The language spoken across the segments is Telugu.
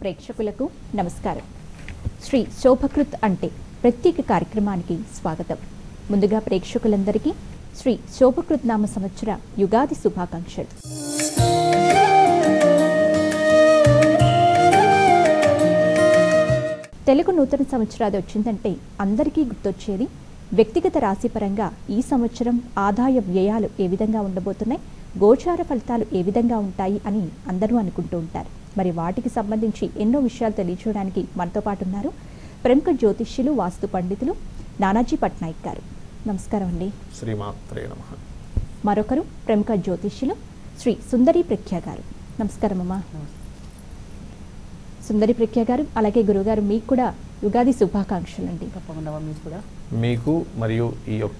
ప్రేక్షకులకు నమస్కారం శ్రీ శోభకృత్ అంటే ప్రత్యేక కార్యక్రమానికి స్వాగతం ముందుగా ప్రేక్షకులందరికీ శ్రీ శోభకృత్ నామ సంవత్సర యుగాది శుభాకాంక్షలు తెలుగు నూతన సంవత్సరాది వచ్చిందంటే అందరికీ గుర్తొచ్చేది వ్యక్తిగత రాశిపరంగా ఈ సంవత్సరం ఆదాయ వ్యయాలు ఏ విధంగా ఉండబోతున్నాయి గోచార ఫలితాలు ఏ విధంగా ఉంటాయి అని అందరూ అనుకుంటూ ఉంటారు మరి వాటికి సంబంధించి ఎన్నో విషయాలు తెలియచేయడానికి మనతో పాటు ఉన్నారు ప్రముఖ జ్యోతిష్యులు వాస్తు పండితులు నానాజీ పట్నాయక్ గారు నమస్కారం అండి శ్రీమాత్రే నమ మరొకరు ప్రముఖ జ్యోతిష్యులు శ్రీ సుందరి ప్రఖ్య గారు నమస్కారం అమ్మా సుందరి ప్రఖ్య గారు అలాగే గురుగారు మీకు కూడా యుగాది శుభాకాంక్షలు అండి తప్పకుండా మీకు కూడా మీకు మరియు ఈ యొక్క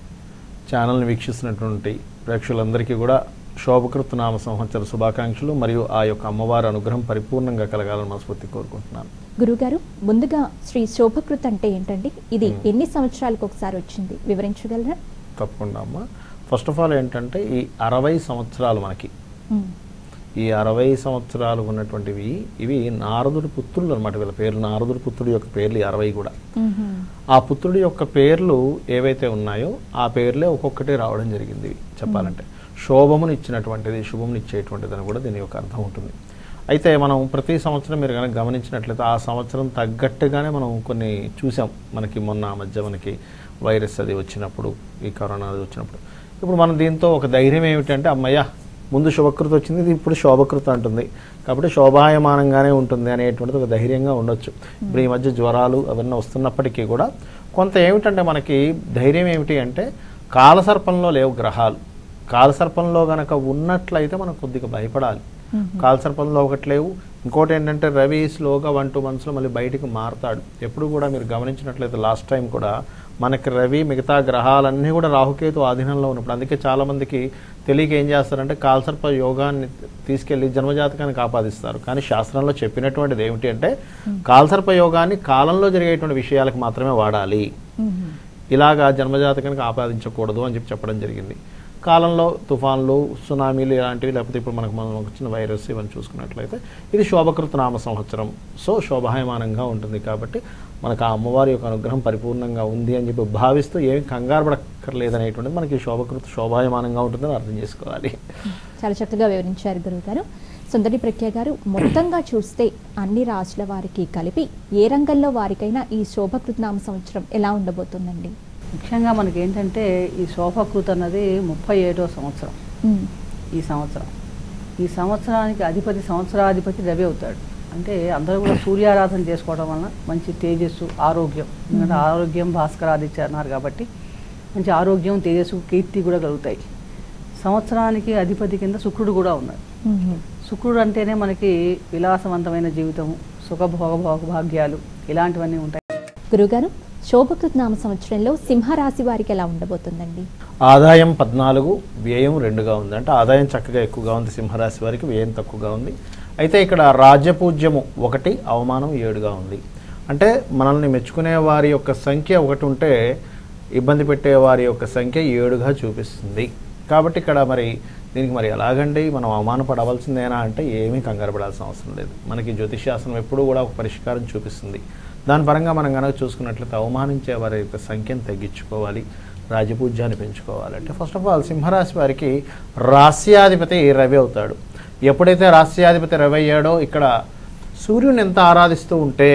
ఛానల్ని వీక్షిస్తున్నటువంటి ప్రేక్షకులందరికీ కూడా శోభకృత్ నామ సంవత్సర శుభాకాంక్షలు మరియు ఆ యొక్క అమ్మవారి అనుగ్రహం పరిపూర్ణంగా కలగాలని మనస్ఫూర్తి కోరుకుంటున్నాను గురుగారు ముందుగా శ్రీ శోభకృత్ అంటే ఏంటండి ఇది మ్మ్. ఎన్ని సంవత్సరాలకు ఒకసారి వచ్చింది వివరించగలరా తప్పకుండా అమ్మ ఫస్ట్ ఆఫ్ ఆల్ ఏంటంటే ఈ అరవై సంవత్సరాలు మనకి మ్మ్. ఈ అరవై సంవత్సరాలు ఉన్నటువంటివి ఇవి నారదుడి పుత్రులు అనమాట వీళ్ళ పేర్లు నారదుడి పుత్రుడి యొక్క పేర్లు ఈ అరవై కూడా మ్మ్. ఆ పుత్రుడి యొక్క పేర్లు ఏవైతే ఉన్నాయో ఆ పేర్లే ఒక్కొక్కటి రావడం జరిగింది చెప్పాలంటే శోభమును ఇచ్చినటువంటిది శుభమును ఇచ్చేటువంటిది అని కూడా దీని యొక్క అర్థం ఉంటుంది అయితే మనం ప్రతి సంవత్సరం మీరు కనుక గమనించినట్లయితే ఆ సంవత్సరం తగ్గట్టుగానే మనం కొన్ని చూసాం మనకి మొన్న ఆ మధ్య మనకి వైరస్ అది వచ్చినప్పుడు ఈ కరోనా అది వచ్చినప్పుడు ఇప్పుడు మనం దీంతో ఒక ధైర్యం ఏమిటంటే అమ్మయ్య ముందు శుభకృతి వచ్చింది ఇది ఇప్పుడు శోభకృత అంటుంది కాబట్టి శోభాయమానంగానే ఉంటుంది అనేటువంటిది ఒక ధైర్యంగా ఉండొచ్చు ఇప్పుడు ఈ మధ్య జ్వరాలు అవన్నీ వస్తున్నప్పటికీ కూడా కొంత ఏమిటంటే మనకి ధైర్యం ఏమిటి అంటే కాలసర్పంలో లేవు గ్రహాలు కాలసర్పంలో గనక ఉన్నట్లయితే మనం కొద్దిగా భయపడాలి మ్మ్. కాలసర్పంలో ఒకటి లేవు ఇంకోటి ఏంటంటే రవి స్లోగా వన్ టూ మంత్స్లో మళ్ళీ బయటికి మారుతాడు ఎప్పుడు కూడా మీరు గమనించినట్లయితే లాస్ట్ టైం కూడా మనకి రవి మిగతా గ్రహాలన్నీ కూడా రాహుకేతు ఆధీనంలో ఉన్నప్పుడు అందుకే చాలామందికి తెలియక ఏం చేస్తారంటే కాలసర్ప యోగాన్ని తీసుకెళ్లి జన్మజాతకానికి ఆపాదిస్తారు కానీ శాస్త్రంలో చెప్పినటువంటిది ఏమిటి అంటే కాలసర్ప యోగాన్ని కాలంలో జరిగేటువంటి విషయాలకు మాత్రమే వాడాలి మ్మ్. ఇలాగా జన్మజాతకానికి ఆపాదించకూడదు అని చెప్పి చెప్పడం జరిగింది కాలంలో తుఫాన్లు సునామీలు ఇలాంటివి లేకపోతే ఇప్పుడు మనకు మనం వచ్చిన వైరస్ ఇవన్నీ చూసుకున్నట్లయితే ఇది శోభకృత నామ సంవత్సరం సో శోభాయమానంగా ఉంటుంది కాబట్టి మనకు ఆ అమ్మవారి యొక్క అనుగ్రహం పరిపూర్ణంగా ఉంది అని చెప్పి భావిస్తూ ఏమి కంగారు పడక్కర్లేదు అనేటువంటిది మనకి శోభకృత శోభాయమానంగా ఉంటుందని అర్థం చేసుకోవాలి చాలా చక్కగా వివరించారు గురుగారు సుందరి ప్రఖ్య గారు మొత్తంగా చూస్తే అన్ని రాశుల వారికి కలిపి ఏ రంగంలో వారికైనా ఈ శోభకృత్ నామ సంవత్సరం ఎలా ఉండబోతుందండి ముఖ్యంగా మనకి ఏంటంటే ఈ శోభకృత అన్నది ముప్పై ఏడో సంవత్సరం మ్మ్. ఈ సంవత్సరం ఈ సంవత్సరానికి అధిపతి సంవత్సరాధిపతి రవి అవుతాడు అంటే అందరూ కూడా సూర్యారాధన చేసుకోవడం వలన మంచి తేజస్సు ఆరోగ్యం ఎందుకంటే ఆరోగ్యం భాస్కరాదిత్య అన్నారు కాబట్టి మంచి ఆరోగ్యం తేజస్సు కీర్తి కూడా కలుగుతాయి సంవత్సరానికి అధిపతి కింద శుక్రుడు కూడా ఉన్నాడు మ్మ్. శుక్రుడు అంటేనే మనకి విలాసవంతమైన జీవితం సుఖభోగ భోగ భాగ్యాలు ఇలాంటివన్నీ ఉంటాయి గురుగారు శోభకృత్ నామ సంవత్సరంలో సింహరాశి వారికి ఎలా ఉండబోతుందండి ఆదాయం పద్నాలుగు వ్యయం రెండుగా ఉంది అంటే ఆదాయం చక్కగా ఎక్కువగా ఉంది సింహరాశి వారికి వ్యయం తక్కువగా ఉంది అయితే ఇక్కడ రాజ్యపూజ్యము ఒకటి అవమానం ఏడుగా ఉంది అంటే మనల్ని మెచ్చుకునే వారి యొక్క సంఖ్య ఒకటి ఉంటే ఇబ్బంది పెట్టే వారి యొక్క సంఖ్య ఏడుగా చూపిస్తుంది కాబట్టి ఇక్కడ మరి దీనికి మరి ఎలాగండి మనం అవమానపడవలసిందేనా అంటే ఏమీ కంగారు పడాల్సిన అవసరం లేదు మనకి జ్యోతిష్శాస్త్రం ఎప్పుడూ కూడా ఒక పరిష్కారం చూపిస్తుంది దాని పరంగా మనం కనుక చూసుకున్నట్లయితే అవమానించే వారి యొక్క సంఖ్యను తగ్గించుకోవాలి రాజపూజ్యాన్ని పెంచుకోవాలి అంటే ఫస్ట్ ఆఫ్ ఆల్ సింహరాశి వారికి రాస్యాధిపతి రవి అవుతాడు ఎప్పుడైతే రాస్యాధిపతి రవి అయ్యాడో ఇక్కడ సూర్యుని ఎంత ఆరాధిస్తూ ఉంటే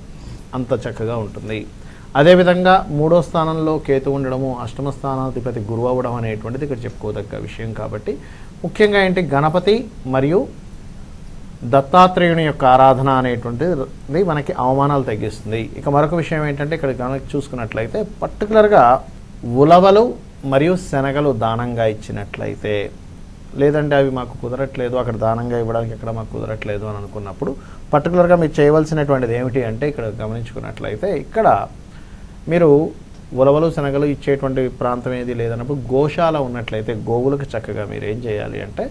అంత చక్కగా ఉంటుంది అదేవిధంగా మూడో స్థానంలో కేతు ఉండడము అష్టమ స్థానాధిపతి గురువు అవ్వడం అనేటువంటిది ఇక్కడ చెప్పుకోదగ్గ విషయం కాబట్టి ముఖ్యంగా ఏంటి గణపతి మరియు దత్తాత్రేయుని యొక్క ఆరాధన అనేటువంటిది మనకి అవమానాలు తగ్గిస్తుంది ఇక మరొక విషయం ఏంటంటే ఇక్కడ కనుక చూసుకున్నట్లయితే పర్టికులర్గా ఉలవలు మరియు శనగలు దానంగా ఇచ్చినట్లయితే లేదంటే అవి మాకు కుదరట్లేదు అక్కడ దానంగా ఇవ్వడానికి ఎక్కడ మాకు కుదరట్లేదు అని అనుకున్నప్పుడు పర్టికులర్గా మీరు చేయవలసినటువంటిది ఏమిటి అంటే ఇక్కడ గమనించుకున్నట్లయితే ఇక్కడ మీరు ఉలవలు శనగలు ఇచ్చేటువంటి ప్రాంతం ఏది లేదన్నప్పుడు గోశాల ఉన్నట్లయితే గోవులకు చక్కగా మీరు ఏం చేయాలి అంటే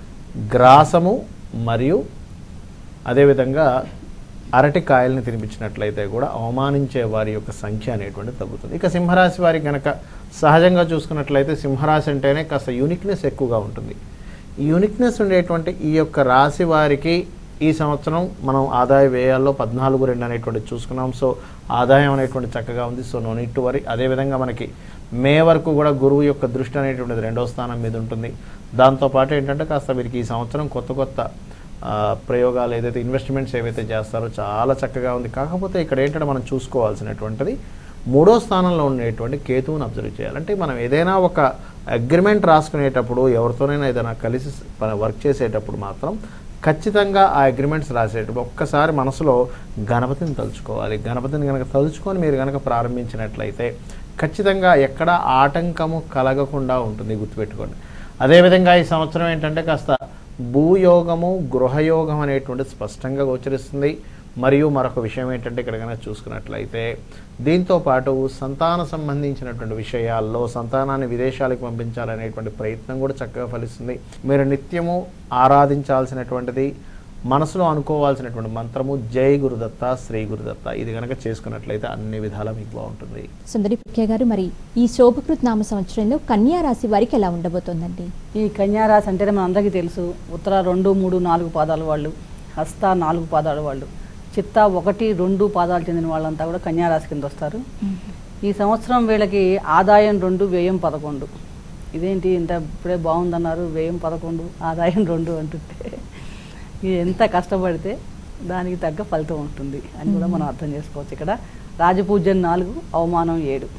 గ్రాసము మరియు అదేవిధంగా అరటి కాయల్ని తినిపించినట్లయితే కూడా అవమానించే వారి యొక్క సంఖ్య అనేటువంటి తగ్గుతుంది ఇక సింహరాశి వారికి గనక సహజంగా చూసుకున్నట్లయితే సింహరాశి అంటేనే కాస్త యూనిక్నెస్ ఎక్కువగా ఉంటుంది ఈ యూనిక్నెస్ ఉండేటువంటి ఈ యొక్క రాశి వారికి ఈ సంవత్సరం మనం ఆదాయ వ్యయాల్లో పద్నాలుగు రెండు అనేటువంటిది చూసుకున్నాం సో ఆదాయం అనేటువంటి చక్కగా ఉంది so no need to worry అదేవిధంగా మనకి మే వరకు కూడా గురువు యొక్క దృష్టి అనేటువంటిది రెండవ స్థానం మీద ఉంటుంది దాంతోపాటు ఏంటంటే కాస్త వీరికి ఈ సంవత్సరం కొత్త కొత్త ఆ, ప్రయోగాలు ఏదైతే ఇన్వెస్ట్మెంట్స్ ఏవైతే చేస్తారో చాలా చక్కగా ఉంది కాకపోతే ఇక్కడ ఏంటంటే మనం చూసుకోవాల్సినటువంటిది మూడో స్థానంలో ఉండేటువంటి కేతువుని అబ్జర్వ్ చేయాలి అంటే మనం ఏదైనా ఒక అగ్రిమెంట్ రాసుకునేటప్పుడు ఎవరితోనైనా ఏదైనా కలిసి వర్క్ చేసేటప్పుడు మాత్రం ఖచ్చితంగా ఆ అగ్రిమెంట్స్ రాసేటప్పుడు ఒక్కసారి మనసులో గణపతిని తలుచుకోవాలి గణపతిని కనుక తలుచుకొని మీరు కనుక ప్రారంభించినట్లయితే ఖచ్చితంగా ఎక్కడ ఆటంకము కలగకుండా ఉంటుంది గుర్తుపెట్టుకోండి అదేవిధంగా ఈ సంవత్సరం ఏంటంటే కాస్త భూయోగము గృహయోగం అనేటువంటిది స్పష్టంగా గోచరిస్తుంది మరియు మరొక విషయం ఏంటంటే ఇక్కడ కనుక చూసుకున్నట్లయితే దీంతో పాటు సంతాన సంబంధించినటువంటి విషయాల్లో సంతానాన్ని విదేశాలకు పంపించాలనేటువంటి ప్రయత్నం కూడా చక్కగా ఫలిస్తుంది మీరు నిత్యము ఆరాధించాల్సినటువంటిది మనసులో అనుకోవాల్సినటువంటి మంత్రము జై గురుదత్త శ్రీ గురుదత్త ఇది కనుక చేసుకున్నట్లయితే అన్ని విధాలా మీకు బాగుంటుంది సుందరి పుఖ్య గారు మరి ఈ శోభకృత్ నామ సంవత్సరంలో కన్యా రాశి వారికి ఎలా ఉండబోతోందండి ఈ కన్యారాశి అంటేనే మన అందరికీ తెలుసు ఉత్తర రెండు మూడు నాలుగు పాదాల వాళ్ళు హస్త నాలుగు పాదాల వాళ్ళు చిత్త ఒకటి రెండు పాదాలు చెందిన వాళ్ళంతా కూడా కన్యారాశి కింద వస్తారు ఈ సంవత్సరం వీళ్ళకి ఆదాయం రెండు వ్యయం పదకొండు ఇదేంటి ఇంత ఇప్పుడే బాగుందన్నారు వ్యయం పదకొండు ఆదాయం రెండు అంటుంటే ఇది ఎంత కష్టపడితే దానికి తగ్గ ఫలితం ఉంటుంది అని కూడా మనం అర్థం చేసుకోవచ్చు ఇక్కడ రాజపూజ్యం నాలుగు అవమానం ఏడు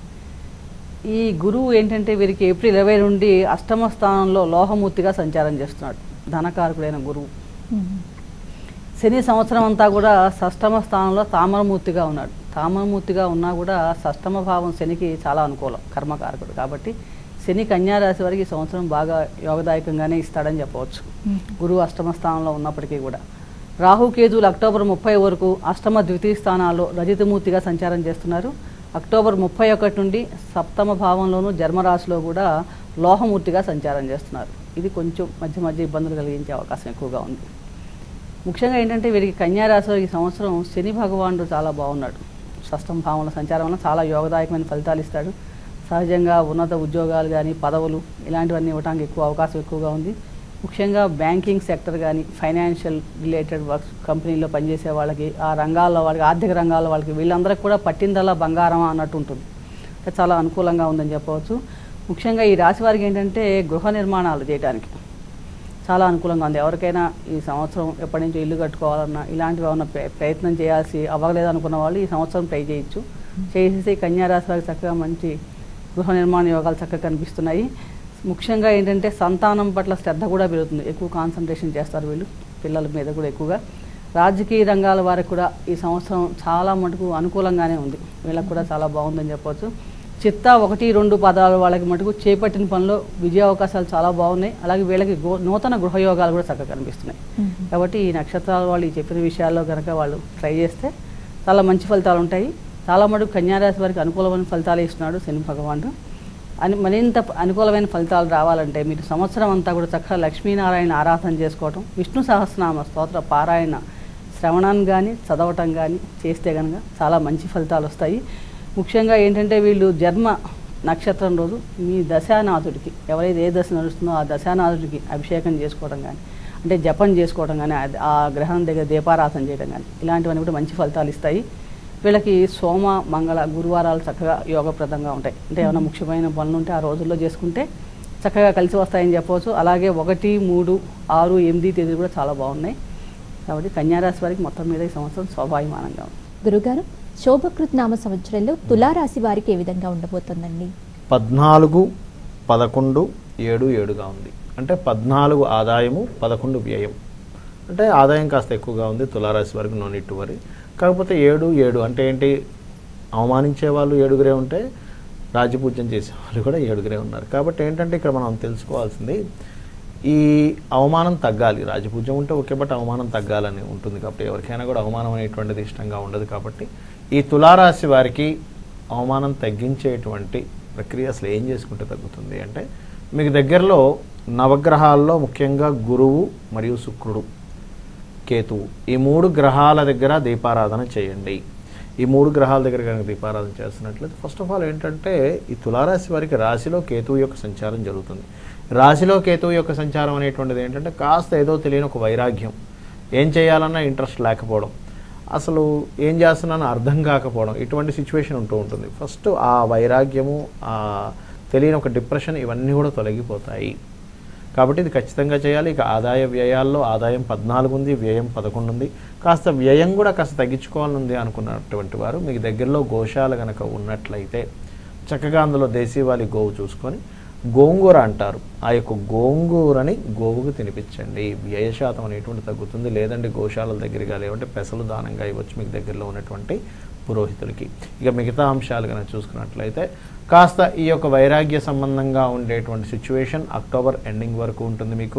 ఈ గురువు ఏంటంటే వీరికి ఏప్రిల్ ఇరవై నుండి అష్టమ స్థానంలో లోహమూర్తిగా సంచారం చేస్తున్నాడు ధనకారకుడైన గురువు శని సంవత్సరం అంతా కూడా షష్టమ స్థానంలో తామరమూర్తిగా ఉన్నాడు తామరమూర్తిగా ఉన్నా కూడా షష్టమ భావం శనికి చాలా అనుకూలం కర్మకారకుడు కాబట్టి శని కన్యా రాశి వారికి ఈ సంవత్సరం బాగా యోగదాయకంగానే ఇస్తాడని చెప్పవచ్చు గురువు అష్టమ స్థానంలో ఉన్నప్పటికీ కూడా రాహుకేతువులు అక్టోబర్ ముప్పై వరకు అష్టమ ద్వితీయ స్థానాల్లో రజితమూర్తిగా సంచారం చేస్తున్నారు అక్టోబర్ ముప్పై ఒకటి నుండి సప్తమ భావంలోను జన్మరాశిలో కూడా లోహమూర్తిగా సంచారం చేస్తున్నారు ఇది కొంచెం మధ్య మధ్య ఇబ్బందులు కలిగించే అవకాశం ఎక్కువగా ఉంది ముఖ్యంగా ఏంటంటే వీరికి కన్యా రాశిలో ఈ సంవత్సరం శని భగవానుడు చాలా బాగున్నాడు షష్టం భావంలో సంచారం వల్ల చాలా యోగదాయకమైన ఫలితాలు ఇస్తాడు సహజంగా ఉన్నత ఉద్యోగాలు కానీ పదవులు ఇలాంటివన్నీ ఇవ్వడానికి ఎక్కువ అవకాశం ఎక్కువగా ఉంది ముఖ్యంగా బ్యాంకింగ్ సెక్టర్ కానీ ఫైనాన్షియల్ రిలేటెడ్ వర్క్స్ కంపెనీలో పనిచేసే వాళ్ళకి ఆ రంగాల్లో వాళ్ళకి ఆర్థిక రంగాల్లో వాళ్ళకి వీళ్ళందరికీ కూడా పట్టిందల్లా బంగారం అన్నట్టు ఉంటుంది అంటే చాలా అనుకూలంగా ఉందని చెప్పవచ్చు ముఖ్యంగా ఈ రాశి వారికి ఏంటంటే గృహ నిర్మాణాలు చేయడానికి చాలా అనుకూలంగా ఉంది ఎవరికైనా ఈ సంవత్సరం ఎప్పటి నుంచో ఇల్లు కట్టుకోవాలన్నా ఇలాంటివి ఏమైనా ప్ర- ప్రయత్నం చేయాల్సి అవ్వలేదు అనుకున్న వాళ్ళు ఈ సంవత్సరం ట్రై చేయొచ్చు చేసేసి కన్యా రాశి వారికి చక్కగా మంచి గృహ నిర్మాణ యోగాలు చక్కగా కనిపిస్తున్నాయి ముఖ్యంగా ఏంటంటే సంతానం పట్ల శ్రద్ధ కూడా పెరుగుతుంది ఎక్కువ కాన్సన్ట్రేషన్ చేస్తారు వీళ్ళు పిల్లల మీద కూడా ఎక్కువగా రాజకీయ రంగాల వారికి కూడా ఈ సంవత్సరం చాలా మటుకు అనుకూలంగానే ఉంది వీళ్ళకి కూడా చాలా బాగుందని చెప్పవచ్చు చిత్త ఒకటి రెండు పదాల వాళ్ళకి మటుకు చేపట్టిన పనిలో విజయ అవకాశాలు చాలా బాగున్నాయి అలాగే వీళ్ళకి గో- నూతన గృహయోగాలు కూడా చక్కగా కనిపిస్తున్నాయి కాబట్టి ఈ నక్షత్రాల వాళ్ళు ఈ చెప్పిన విషయాల్లో కనుక వాళ్ళు ట్రై చేస్తే చాలా మంచి ఫలితాలు ఉంటాయి చాలా మటుకు కన్యారాశి వారికి అనుకూలమైన ఫలితాలు ఇస్తున్నాడు శని భగవానుడు అని మరింత ప- అనుకూలమైన ఫలితాలు రావాలంటే మీరు సంవత్సరం అంతా కూడా చక్కగా లక్ష్మీనారాయణ ఆరాధన చేసుకోవటం విష్ణు సహస్రనామ స్తోత్ర పారాయణ శ్రవణాన్ని కానీ చదవటం కానీ చేస్తే కనుక చాలా మంచి ఫలితాలు వస్తాయి ముఖ్యంగా ఏంటంటే వీళ్ళు జన్మ నక్షత్రం రోజు మీ దశానాథుడికి ఎవరైతే ఏ దశ నడుస్తుందో ఆ దశానాథుడికి అభిషేకం చేసుకోవడం కానీ అంటే జపం చేసుకోవడం కానీ ఆ- ఆ గ్రహం దగ్గర దీపారాధన చేయడం కానీ ఇలాంటివన్నీ కూడా మంచి ఫలితాలు ఇస్తాయి వీళ్ళకి సోమ మంగళ గురువారాలు చక్కగా యోగప్రదంగా ఉంటాయి అంటే ఏమైనా ముఖ్యమైన పనులు ఉంటే ఆ రోజుల్లో చేసుకుంటే చక్కగా కలిసి వస్తాయని చెప్పవచ్చు అలాగే ఒకటి మూడు ఆరు ఎనిమిది తేదీలు కూడా చాలా బాగున్నాయి కాబట్టి కన్యారాశి వారికి మొత్తం మీద ఈ సంవత్సరం స్వాభావిమానంగా ఉంది గురుగారు శోభకృత్ నామ సంవత్సరంలో తులారాశి వారికి ఏ విధంగా ఉండబోతోందండి పద్నాలుగు పదకొండు ఏడు ఏడుగా ఉంది అంటే పద్నాలుగు ఆదాయము పదకొండు వ్యయం అంటే ఆదాయం కాస్త ఎక్కువగా ఉంది తులారాశి వరకు నో నీట్ వరి కాకపోతే ఏడు ఏడు అంటే ఏంటి అవమానించే వాళ్ళు ఏడుగురే ఉంటే రాజ్యపూజ్యం చేసే వాళ్ళు కూడా ఏడుగురే ఉన్నారు కాబట్టి ఏంటంటే ఇక్కడ మనం తెలుసుకోవాల్సింది ఈ అవమానం తగ్గాలి రాజపూజ్యం ఉంటే ఓకే బట్ అవమానం తగ్గాలని ఉంటుంది కాబట్టి ఎవరికైనా కూడా అవమానం అనేటువంటిది ఇష్టంగా ఉండదు కాబట్టి ఈ తులారాశి వారికి అవమానం తగ్గించేటువంటి ప్రక్రియ అసలు ఏం చేసుకుంటే తగ్గుతుంది అంటే మీకు దగ్గరలో నవగ్రహాల్లో ముఖ్యంగా గురువు మరియు శుక్రుడు కేతువు ఈ మూడు గ్రహాల దగ్గర దీపారాధన చేయండి ఈ మూడు గ్రహాల దగ్గర కనుక దీపారాధన చేస్తున్నట్లయితే ఫస్ట్ ఆఫ్ ఆల్ ఏంటంటే ఈ తులారాశి వారికి రాశిలో కేతువు యొక్క సంచారం జరుగుతుంది రాశిలో కేతువు యొక్క సంచారం అనేటువంటిది ఏంటంటే కాస్త ఏదో తెలియని ఒక వైరాగ్యం ఏం చేయాలన్నా ఇంట్రెస్ట్ లేకపోవడం అసలు ఏం చేస్తున్నానో అర్థం కాకపోవడం ఇటువంటి సిచ్యువేషన్ ఉంటూ ఉంటుంది ఫస్ట్ ఆ వైరాగ్యము ఆ తెలియని ఒక డిప్రెషన్ ఇవన్నీ కూడా తొలగిపోతాయి కాబట్టి ఇది ఖచ్చితంగా చేయాలి ఇక ఆదాయ వ్యయాల్లో ఆదాయం పద్నాలుగు ఉంది వ్యయం పదకొండు ఉంది కాస్త వ్యయం కూడా కాస్త తగ్గించుకోవాలని ఉంది అనుకున్నటువంటి వారు మీకు దగ్గరలో గోశాల కనుక ఉన్నట్లయితే చక్కగా అందులో దేశీవాలి గోవు చూసుకొని గోంగూర అంటారు ఆ యొక్క గోంగూరని గోవుకు తినిపించండి వ్యయ శాతం అనేటువంటి తగ్గుతుంది లేదంటే గోశాలల దగ్గరగా లేవంటే పెసలు దానంగా ఇవ్వచ్చు మీకు దగ్గరలో ఉన్నటువంటి పురోహితులకి ఇక మిగతా అంశాలు కనుక చూసుకున్నట్లయితే కాస్త ఈ యొక్క వైరాగ్య సంబంధంగా ఉండేటువంటి సిచ్యువేషన్ అక్టోబర్ ఎండింగ్ వరకు ఉంటుంది మీకు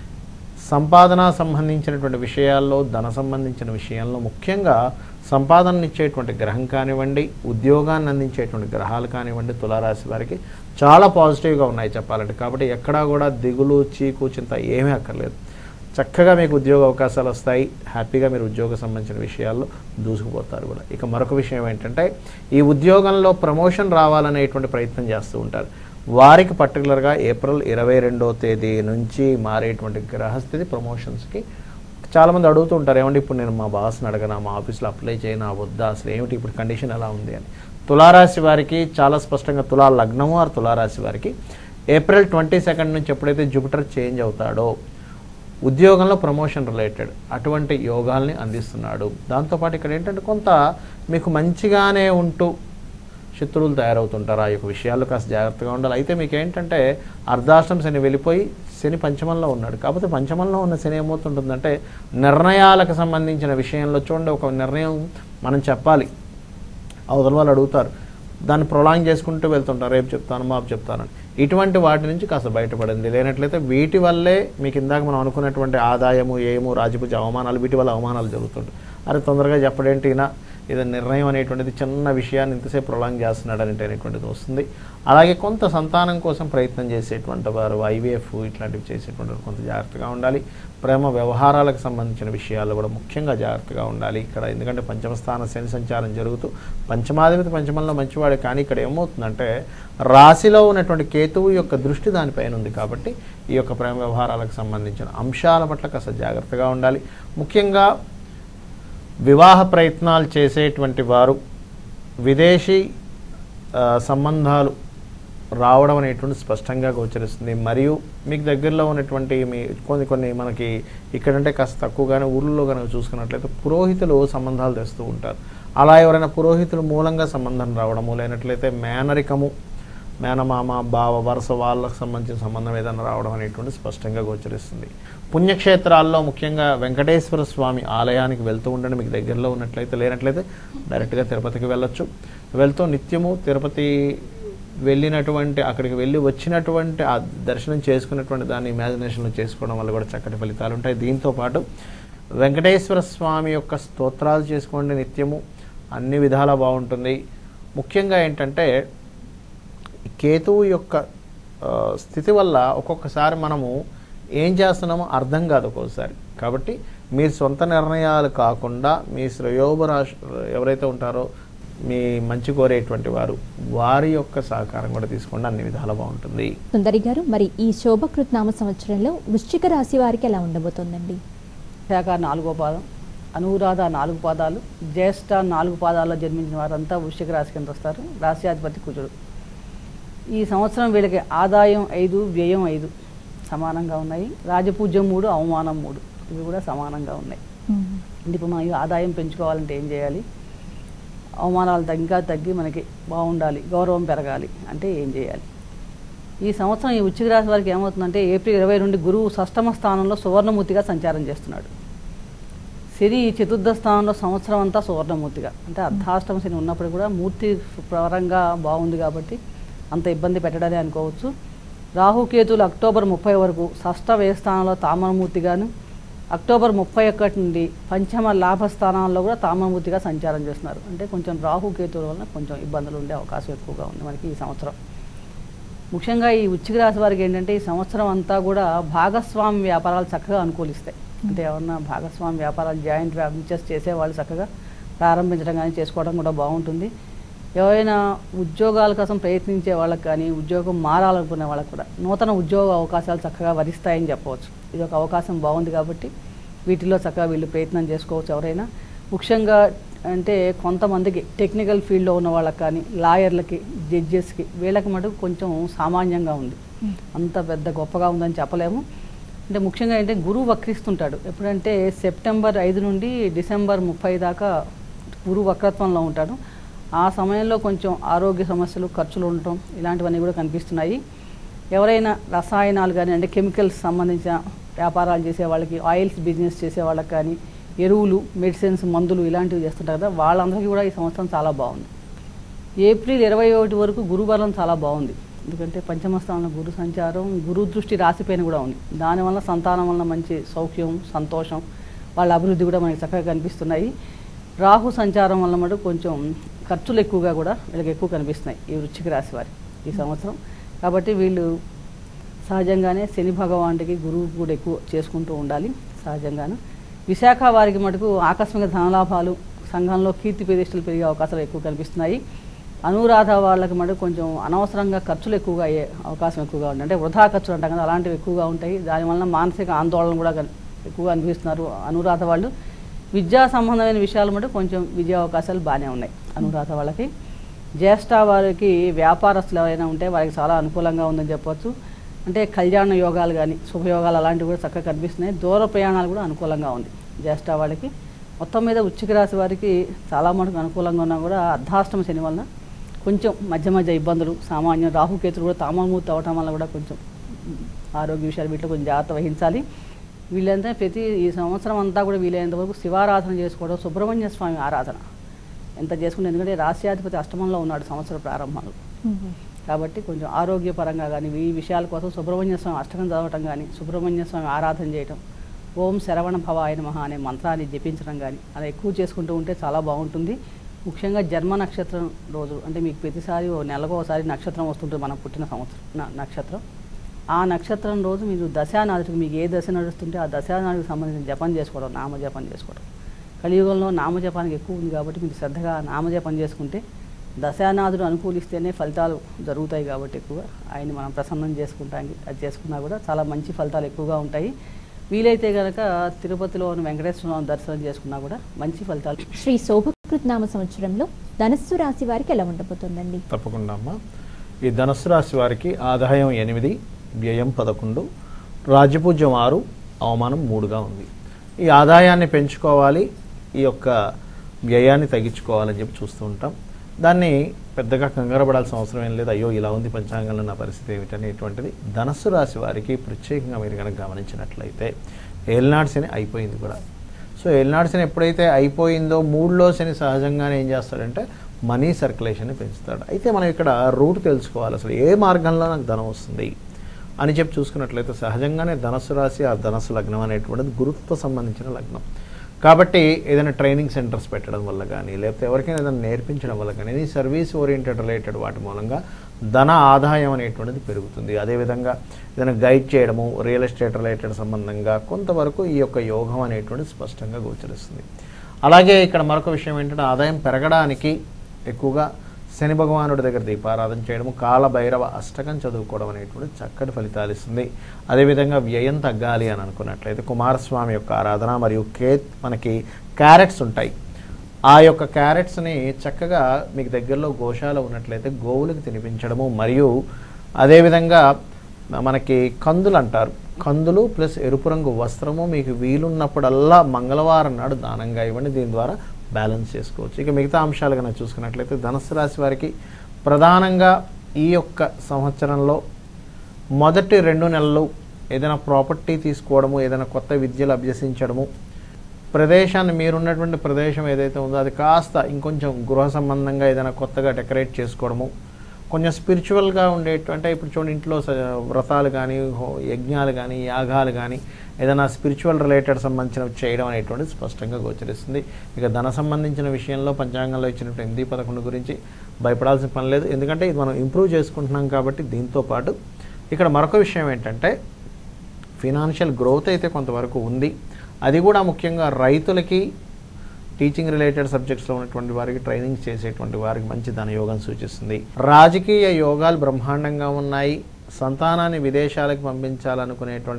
సంపాదన సంబంధించినటువంటి విషయాల్లో ధన సంబంధించిన విషయాల్లో ముఖ్యంగా సంపాదన ఇచ్చేటువంటి గ్రహం కానివ్వండి ఉద్యోగాన్ని అందించేటువంటి గ్రహాలు కానివ్వండి తులారాశి వారికి చాలా పాజిటివ్గా ఉన్నాయి చెప్పాలంటే కాబట్టి ఎక్కడా కూడా దిగులు చీకు చింత ఏమీ అక్కర్లేదు చక్కగా మీకు ఉద్యోగ అవకాశాలు వస్తాయి హ్యాపీగా మీరు ఉద్యోగ సంబంధించిన విషయాల్లో దూసుకుపోతారు కూడా ఇక మరొక విషయం ఏంటంటే ఈ ఉద్యోగంలో ప్రమోషన్ రావాలనేటువంటి ప్రయత్నం చేస్తూ ఉంటారు వారికి పర్టికులర్గా ఏప్రిల్ ఇరవై రెండో తేదీ నుంచి మారేటువంటి గ్రహస్థితి ప్రమోషన్స్కి చాలామంది అడుగుతూ ఉంటారు ఏమంటే ఇప్పుడు నేను మా బాస్ని అడగనా మా ఆఫీస్లో అప్లై చేయనా వద్దా అసలు ఏమిటి ఇప్పుడు కండిషన్ ఎలా ఉంది అని తులారాశి వారికి చాలా స్పష్టంగా తులా లగ్నము ఆర్ తులారాశి వారికి ఏప్రిల్ ట్వంటీ సెకండ్ నుంచి ఎప్పుడైతే జూపిటర్ చేంజ్ అవుతాడో ఉద్యోగంలో ప్రమోషన్ రిలేటెడ్ అటువంటి యోగాల్ని అందిస్తున్నాడు దాంతోపాటు ఇక్కడ ఏంటంటే కొంత మీకు మంచిగానే ఉంటూ శత్రువులు తయారవుతుంటారు ఆ యొక్క విషయాల్లో కాస్త జాగ్రత్తగా ఉండాలి అయితే మీకు ఏంటంటే అర్ధాష్టం శని వెళ్ళిపోయి శని పంచమంలో ఉన్నాడు కాకపోతే పంచమంలో ఉన్న శని ఏమవుతుంటుందంటే నిర్ణయాలకు సంబంధించిన విషయంలో చూడండి ఒక నిర్ణయం మనం చెప్పాలి అవతల వాళ్ళు అడుగుతారు దాన్ని ప్రొలాంగ్ చేసుకుంటూ వెళ్తుంటారు రేపు చెప్తాను మాపు చెప్తానని ఇటువంటి వాటి నుంచి కాస్త బయటపడింది లేనట్లయితే వీటి వల్లే మీకు ఇందాక మనం అనుకున్నటువంటి ఆదాయము ఏము రాజపూజ అవమానాలు వీటి వల్ల అవమానాలు జరుగుతుంటాయి అరే తొందరగా చెప్పడేంటి ఈయన ఇది నిర్ణయం అనేటువంటిది చిన్న విషయాన్ని ఇంతసేపు ప్రొలాంగ్ చేస్తున్నాడు అంటే అనేటువంటిది వస్తుంది అలాగే కొంత సంతానం కోసం ప్రయత్నం చేసేటువంటి వారు ఐవీఎఫ్ ఇట్లాంటివి చేసేటువంటి వారు కొంత జాగ్రత్తగా ఉండాలి ప్రేమ వ్యవహారాలకు సంబంధించిన విషయాల్లో కూడా ముఖ్యంగా జాగ్రత్తగా ఉండాలి ఇక్కడ ఎందుకంటే పంచమస్థాన శని సంచారం జరుగుతూ పంచమాధిపతి పంచమంలో మంచివాడే కానీ ఇక్కడ ఏమవుతుందంటే రాశిలో ఉన్నటువంటి కేతువు యొక్క దృష్టి దానిపైన ఉంది కాబట్టి ఈ యొక్క ప్రేమ వ్యవహారాలకు సంబంధించిన అంశాల పట్ల కాస్త జాగ్రత్తగా ఉండాలి ముఖ్యంగా వివాహ ప్రయత్నాలు చేసేటువంటి వారు విదేశీ ఆ, సంబంధాలు రావడం అనేటువంటి స్పష్టంగా గోచరిస్తుంది మరియు మీకు దగ్గరలో ఉన్నటువంటి మీ కొన్ని కొన్ని మనకి ఇక్కడంటే కాస్త తక్కువగానే ఊళ్ళో కనుక చూసుకున్నట్లయితే పురోహితులు సంబంధాలు తెస్తూ ఉంటారు అలా ఎవరైనా పురోహితుల మూలంగా సంబంధం రావడము లేనట్లయితే మేనరికము మేనమామ బావ వరుస వాళ్ళకు సంబంధించిన సంబంధం ఏదైనా రావడం అనేటువంటి స్పష్టంగా గోచరిస్తుంది పుణ్యక్షేత్రాల్లో ముఖ్యంగా వెంకటేశ్వర స్వామి ఆలయానికి వెళ్తూ ఉండండి మీకు దగ్గరలో ఉన్నట్లయితే లేనట్లయితే డైరెక్ట్గా తిరుపతికి వెళ్ళొచ్చు వెళ్తూ నిత్యము తిరుపతి వెళ్ళినటువంటి అక్కడికి వెళ్ళి వచ్చినటువంటి ఆ దర్శనం చేసుకున్నటువంటి దాన్ని ఇమాజినేషన్లో చేసుకోవడం వల్ల కూడా చక్కటి ఫలితాలు ఉంటాయి దీంతో పాటు వెంకటేశ్వర స్వామి యొక్క స్తోత్రాలు చేసుకోండి నిత్యము అన్ని విధాలా బాగుంటుంది ముఖ్యంగా ఏంటంటే కేతువు యొక్క ఆ, స్థితి వల్ల ఒక్కొక్కసారి మనము ఏం చేస్తున్నామో అర్థం కాదు ఒక్కోసారి కాబట్టి మీరు సొంత నిర్ణయాలు కాకుండా మీ శ్రేయోభరాశ ఎవరైతే ఉంటారో మీ మంచి కోరేటువంటి వారు వారి యొక్క సహకారం కూడా తీసుకోండి అన్ని విధాలా బాగుంటుంది సుందరి గారు మరి ఈ శోభకృత్ నామ సంవత్సరంలో వృశ్చిక రాశి వారికి ఎలా ఉండబోతోందండి శాఖ నాలుగో పాదం అనురాధ నాలుగు పాదాలు జ్యేష్ఠ నాలుగు పాదాల్లో జన్మించిన వారంతా వృశ్చిక రాశి కింద వస్తారు రాశ్యాధిపతి కుజుడు ఈ సంవత్సరం వీళ్ళకి ఆదాయం ఐదు వ్యయం ఐదు సమానంగా ఉన్నాయి రాజపూజ్యం మూడు అవమానం మూడు ఇవి కూడా సమానంగా ఉన్నాయి అంటే ఇప్పుడు మనం ఈ ఆదాయం పెంచుకోవాలంటే ఏం చేయాలి అవమానాలు తగ్గి ఇంకా తగ్గి మనకి బాగుండాలి గౌరవం పెరగాలి అంటే ఏం చేయాలి ఈ సంవత్సరం ఈ వృశ్చిక రాశి వారికి ఏమవుతుందంటే ఏప్రిల్ ఇరవై నుండి గురువు షష్టమ స్థానంలో సువర్ణమూర్తిగా సంచారం చేస్తున్నాడు శని ఈ చతుర్థ స్థానంలో సంవత్సరం అంతా సువర్ణమూర్తిగా అంటే అర్ధాష్టమ శని ఉన్నప్పుడు కూడా మూర్తి పరంగా బాగుంది కాబట్టి అంత ఇబ్బంది పెట్టడని అనుకోవచ్చు రాహుకేతులు అక్టోబర్ ముప్పై వరకు షష్ఠ వ్యయ స్థానంలో తామరమూర్తిగాను అక్టోబర్ ముప్పై ఒకటి నుండి పంచమ లాభ స్థానాల్లో కూడా తామరమూర్తిగా సంచారం చేస్తున్నారు అంటే కొంచెం రాహుకేతుల వలన కొంచెం ఇబ్బందులు ఉండే అవకాశం ఎక్కువగా ఉంది మనకి ఈ సంవత్సరం ముఖ్యంగా ఈ వృశ్చిక రాశి వారికి ఏంటంటే ఈ సంవత్సరం అంతా కూడా భాగస్వామి వ్యాపారాలు చక్కగా అనుకూలిస్తాయి అంటే ఎవరన్నా భాగస్వామి వ్యాపారాలు జాయింట్ వెంచర్స్ చేసే వాళ్ళు చక్కగా ప్రారంభించడం కానీ చేసుకోవడం కూడా బాగుంటుంది ఎవరైనా ఉద్యోగాల కోసం ప్రయత్నించే వాళ్ళకి కానీ ఉద్యోగం మారాలనుకునే వాళ్ళకి కూడా నూతన ఉద్యోగ అవకాశాలు చక్కగా వరిస్తాయని చెప్పవచ్చు ఇది ఒక అవకాశం బాగుంది కాబట్టి వీటిలో చక్కగా వీళ్ళు ప్రయత్నం చేసుకోవచ్చు ఎవరైనా ముఖ్యంగా అంటే కొంతమందికి టెక్నికల్ ఫీల్డ్లో ఉన్న వాళ్ళకి కానీ లాయర్లకి జడ్జెస్కి వీళ్ళకి మటుకు కొంచెం సామాన్యంగా ఉంది అంత పెద్ద గొప్పగా ఉందని చెప్పలేము అంటే ముఖ్యంగా ఏంటంటే గురువు వక్రిస్తుంటాడు ఎప్పుడంటే సెప్టెంబర్ ఐదు నుండి డిసెంబర్ ముప్పై దాకా గురువు వక్రత్వంలో ఉంటాడు ఆ సమయంలో కొంచెం ఆరోగ్య సమస్యలు ఖర్చులు ఉండటం ఇలాంటివన్నీ కూడా కనిపిస్తున్నాయి ఎవరైనా రసాయనాలు కానీ అంటే కెమికల్స్ సంబంధించిన వ్యాపారాలు చేసే వాళ్ళకి ఆయిల్స్ బిజినెస్ చేసే వాళ్ళకి కానీ ఎరువులు మెడిసిన్స్ మందులు ఇలాంటివి చేస్తుంటారు కదా వాళ్ళందరికీ కూడా ఈ సంవత్సరం చాలా బాగుంది ఏప్రిల్ ఇరవై ఒకటి వరకు గురుబలం చాలా బాగుంది ఎందుకంటే పంచమ స్థానంలో గురు సంచారం గురు దృష్టి రాసిపైన కూడా ఉంది దానివల్ల సంతానం వల్ల మంచి సౌఖ్యం సంతోషం వాళ్ళ అభివృద్ధి కూడా మనకి చక్కగా కనిపిస్తున్నాయి రాహు సంచారం వల్ల మటు కొంచెం ఖర్చులు ఎక్కువగా కూడా వీళ్ళకి ఎక్కువ కనిపిస్తున్నాయి ఈ వృశ్చిక రాశి వారి ఈ సంవత్సరం కాబట్టి వీళ్ళు సహజంగానే శని భగవానుడికి గురువు కూడా ఎక్కువ చేసుకుంటూ ఉండాలి సహజంగాను విశాఖ వారికి మటుకు ఆకస్మిక ధనలాభాలు సంఘంలో కీర్తి ప్రతిష్టలు పెరిగే అవకాశాలు ఎక్కువ కనిపిస్తున్నాయి అనురాధ వాళ్ళకి మటుకు కొంచెం అనవసరంగా ఖర్చులు ఎక్కువగా అయ్యే అవకాశం ఎక్కువగా ఉంది అంటే వృధా ఖర్చులు అంటాం కదా అలాంటివి ఎక్కువగా ఉంటాయి దానివల్ల మానసిక ఆందోళన కూడా కన్- ఎక్కువగా అనిపిస్తున్నారు అనురాధ వాళ్ళు విద్యా సంబంధమైన విషయాలు మటుకు కొంచెం విజయ అవకాశాలు బాగానే ఉన్నాయి అనురాధ వాళ్ళకి జ్యేష్ఠ వారికి వ్యాపారస్తులు ఎవరైనా ఉంటే వారికి చాలా అనుకూలంగా ఉందని చెప్పొచ్చు అంటే కళ్యాణ యోగాలు కానీ శుభయోగాలు అలాంటివి కూడా చక్కగా కనిపిస్తున్నాయి దూర ప్రయాణాలు కూడా అనుకూలంగా ఉంది జ్యేష్ఠ వాళ్ళకి మొత్తం మీద వృశ్చిక రాశి వారికి చాలా మటుకు అనుకూలంగా ఉన్నా కూడా అర్ధాష్టమ శని వలన కొంచెం మధ్య మధ్య ఇబ్బందులు సామాన్యం రాహుకేతులు కూడా తామమూర్తి అవటం వల్ల కూడా కొంచెం ఆరోగ్య విషయాలు వీటిలో కొంచెం జాగ్రత్త వహించాలి వీళ్ళంతా ప్రతి ఈ సంవత్సరం అంతా కూడా వీలైనంత వరకు శివారాధన చేసుకోవడం సుబ్రహ్మణ్య స్వామి ఆరాధన ఎంత చేసుకుంటే ఎందుకంటే రాష్ట్రాధిపతి అష్టమంలో ఉన్నాడు సంవత్సర ప్రారంభంలో కాబట్టి కొంచెం ఆరోగ్యపరంగా కానీ ఈ విషయాల కోసం సుబ్రహ్మణ్య స్వామి అష్టకం చదవటం కానీ సుబ్రహ్మణ్య స్వామి ఆరాధన చేయటం ఓం శరవణ భవాయ నమః అనే మంత్రాన్ని జపించడం కానీ అలా ఎక్కువ చేసుకుంటూ ఉంటే చాలా బాగుంటుంది ముఖ్యంగా జన్మ నక్షత్రం రోజు అంటే మీకు ప్రతిసారి ఓ నెలకు ఒకసారి నక్షత్రం వస్తుంటుంది మనం పుట్టిన సంవత్సరం న- నక్షత్రం ఆ నక్షత్రం రోజు మీరు దశానాథుడికి మీకు ఏ దశ నడుస్తుంటే ఆ దశానాథుడికి సంబంధించిన జపం చేసుకోవడం నామ జపం చేసుకోవడం కలియుగంలో నామజపానికి ఎక్కువ ఉంది కాబట్టి మీరు శ్రద్ధగా నామజపం చేసుకుంటే దశానాథుడు అనుకూలిస్తేనే ఫలితాలు జరుగుతాయి కాబట్టి ఎక్కువ ఆయన్ని మనం ప్రసన్నం చేసుకుంటానికి అది చేసుకున్నా కూడా చాలా మంచి ఫలితాలు ఎక్కువగా ఉంటాయి వీలైతే కనుక తిరుపతిలో ఉన్న వెంకటేశ్వర స్వామి దర్శనం చేసుకున్నా కూడా మంచి ఫలితాలు శ్రీ శోభకృత్ నామ సంవత్సరంలో ధనస్సు రాశి వారికి ఎలా ఉండబోతుందండి తప్పకుండా అమ్మా ఈ ధనుస్సు రాశి వారికి ఆదాయం ఎనిమిది వ్యయం పదకొండు రాజ్యపూజ్యం ఆరు అవమానం మూడుగా ఉంది ఈ ఆదాయాన్ని పెంచుకోవాలి ఈ యొక్క వ్యయాన్ని తగ్గించుకోవాలని చెప్పి చూస్తూ ఉంటాం దాన్ని పెద్దగా కంగారు పడాల్సిన అవసరం ఏం లేదు అయ్యో ఇలా ఉంది పంచాంగంలో నా పరిస్థితి ఏమిటనేటువంటిది ధనస్సు రాశి వారికి ప్రత్యేకంగా మీరు కనుక గమనించినట్లయితే ఏలినాడు శని అయిపోయింది కూడా సో ఏలినాడు శని ఎప్పుడైతే అయిపోయిందో మూడులో శని సహజంగానే ఏం చేస్తాడంటే మనీ సర్క్యులేషన్ని పెంచుతాడు అయితే మనం ఇక్కడ రూట్ తెలుసుకోవాలి అసలు ఏ మార్గంలో నాకు ధనం వస్తుంది అని చెప్పి చూసుకున్నట్లయితే సహజంగానే ధనస్సు రాశి ఆ ధనస్సు లగ్నం అనేటువంటిది గురుత్వ సంబంధించిన లగ్నం కాబట్టి ఏదైనా ట్రైనింగ్ సెంటర్స్ పెట్టడం వల్ల కానీ లేకపోతే ఎవరికైనా ఏదైనా నేర్పించడం వల్ల కానీ ఎనీ సర్వీస్ ఓరియంటెడ్ రిలేటెడ్ వాటి మూలంగా ధన ఆదాయం అనేటువంటిది పెరుగుతుంది అదేవిధంగా ఏదైనా గైడ్ చేయడము రియల్ ఎస్టేట్ రిలేటెడ్ సంబంధంగా కొంతవరకు ఈ యొక్క యోగం అనేటువంటిది స్పష్టంగా గోచరిస్తుంది అలాగే ఇక్కడ మరొక విషయం ఏంటంటే ఆదాయం పెరగడానికి ఎక్కువగా శని భగవానుడి దగ్గర దీపారాధన చేయడము కాల భైరవ అష్టకం చదువుకోవడం అనేటువంటి చక్కటి ఫలితాలు ఇస్తుంది అదేవిధంగా వ్యయం తగ్గాలి అని అనుకున్నట్లయితే కుమారస్వామి యొక్క ఆరాధన మరియు కే మనకి క్యారెట్స్ ఉంటాయి ఆ యొక్క క్యారెట్స్ని చక్కగా మీకు దగ్గరలో గోశాల ఉన్నట్లయితే గోవులకు తినిపించడము మరియు అదేవిధంగా మనకి కందులు అంటారు కందులు ప్లస్ ఎరుపు రంగు వస్త్రము మీకు వీలున్నప్పుడల్లా మంగళవారం నాడు దానంగా ఇవ్వండి దీని ద్వారా బ్యాలెన్స్ చేసుకోవచ్చు ఇక మిగతా అంశాలు కనుక చూసుకున్నట్లయితే ధనుసు రాశి వారికి ప్రధానంగా ఈ యొక్క సంవత్సరంలో మొదటి రెండు నెలలు ఏదైనా ప్రాపర్టీ తీసుకోవడము ఏదైనా కొత్త విద్యలు అభ్యసించడము ప్రదేశాన్ని మీరున్నటువంటి ప్రదేశం ఏదైతే ఉందో అది కాస్త ఇంకొంచెం గృహ సంబంధంగా ఏదైనా కొత్తగా డెకరేట్ చేసుకోవడము కొంచెం స్పిరిచువల్గా ఉండేటు అంటే ఇప్పుడు చూడండి ఇంట్లో స- వ్రతాలు కానీ హో- యజ్ఞాలు కానీ యాగాలు కానీ ఏదైనా స్పిరిచువల్ రిలేటెడ్ సంబంధించినవి చేయడం అనేటువంటిది స్పష్టంగా గోచరిస్తుంది ఇక ధన సంబంధించిన విషయంలో పంచాంగంలో ఇచ్చినటువంటి ఎనిమిది పదకొండు గురించి భయపడాల్సిన పని లేదు ఎందుకంటే ఇది మనం ఇంప్రూవ్ చేసుకుంటున్నాం కాబట్టి దీంతో పాటు ఇక్కడ మరొక విషయం ఏంటంటే ఫినాన్షియల్ గ్రోత్ అయితే కొంతవరకు ఉంది అది కూడా ముఖ్యంగా రైతులకి టీచింగ్ రిలేటెడ్ సబ్జెక్ట్స్లో ఉన్నటువంటి వారికి ట్రైనింగ్ చేసేటువంటి వారికి మంచి ధనయోగం సూచిస్తుంది రాజకీయ యోగాలు బ్రహ్మాండంగా ఉన్నాయి సంతానాన్ని విదేశాలకు పంపించాలనుకునేటువంటి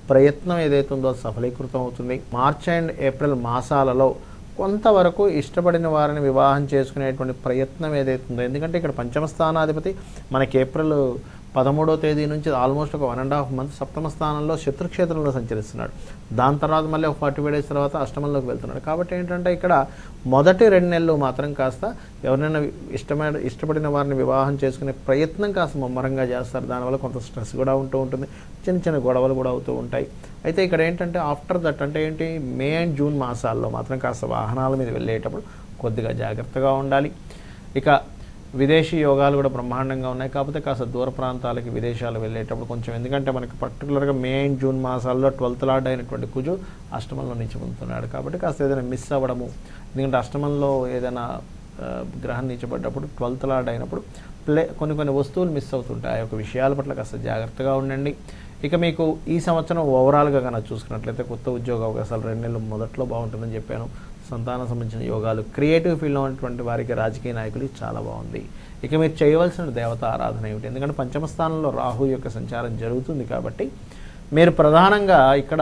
ప్రయత్నం ఏదైతే ఉందో అది సఫలీకృతం అవుతుంది మార్చ్ అండ్ ఏప్రిల్ మాసాలలో కొంతవరకు ఇష్టపడిన వారిని వివాహం చేసుకునేటువంటి ప్రయత్నం ఏదైతే ఉందో ఎందుకంటే ఇక్కడ పంచమ స్థానాధిపతి మనకి ఏప్రిల్ పదమూడో తేదీ నుంచి ఆల్మోస్ట్ ఒక వన్ అండ్ హాఫ్ మంత్ సప్తమ స్థానంలో శత్రుక్షేత్రంలో సంచరిస్తున్నాడు దాని తర్వాత మళ్ళీ ఒక ఫార్టీ ఫైవ్ డేస్ తర్వాత అష్టమంలోకి వెళ్తున్నాడు కాబట్టి ఏంటంటే ఇక్కడ మొదటి రెండు నెలలు మాత్రం కాస్త ఎవరైనా ఇష్టమైన ఇష్టపడిన వారిని వివాహం చేసుకునే ప్రయత్నం కాస్త ముమ్మరంగా చేస్తారు దానివల్ల కొంత స్ట్రెస్ కూడా ఉంటూ ఉంటుంది చిన్న చిన్న గొడవలు కూడా అవుతూ ఉంటాయి అయితే ఇక్కడ ఏంటంటే ఆఫ్టర్ దట్ అంటే ఏంటి మే అండ్ జూన్ మాసాల్లో మాత్రం కాస్త వాహనాల మీద వెళ్ళేటప్పుడు కొద్దిగా జాగ్రత్తగా ఉండాలి ఇక విదేశీ యోగాలు కూడా బ్రహ్మాండంగా ఉన్నాయి కాకపోతే కాస్త దూర ప్రాంతాలకి విదేశాలు వెళ్ళేటప్పుడు కొంచెం ఎందుకంటే మనకి పర్టికులర్గా మే అండ్ జూన్ మాసాల్లో ట్వెల్త్ లార్డ్ అయినటువంటి కుజు అష్టమంలో నుంచి పొందుతున్నాడు కాబట్టి కాస్త ఏదైనా మిస్ అవ్వడము ఎందుకంటే అష్టమంలో ఏదైనా ఆ, గ్రహం నీచబడ్డప్పుడు ట్వెల్త్ లార్డ్ అయినప్పుడు ప్లే కొన్ని కొన్ని వస్తువులు మిస్ అవుతుంటాయి ఆ యొక్క విషయాల పట్ల కాస్త జాగ్రత్తగా ఉండండి ఇక మీకు ఈ సంవత్సరం ఓవరాల్గా కనుక చూసుకున్నట్లయితే కొత్త ఉద్యోగ అవకాశాలు రెండు నెలలు మొదట్లో బాగుంటుందని చెప్పాను సంతానం సంబంధించిన యోగాలు క్రియేటివ్ ఫీల్డ్లో ఉన్నటువంటి వారికి రాజకీయ నాయకులు చాలా బాగుంది ఇక మీరు చేయవలసిన దేవత ఆరాధన ఏమిటి ఎందుకంటే పంచమ స్థానంలో రాహు యొక్క సంచారం జరుగుతుంది కాబట్టి మీరు ప్రధానంగా ఇక్కడ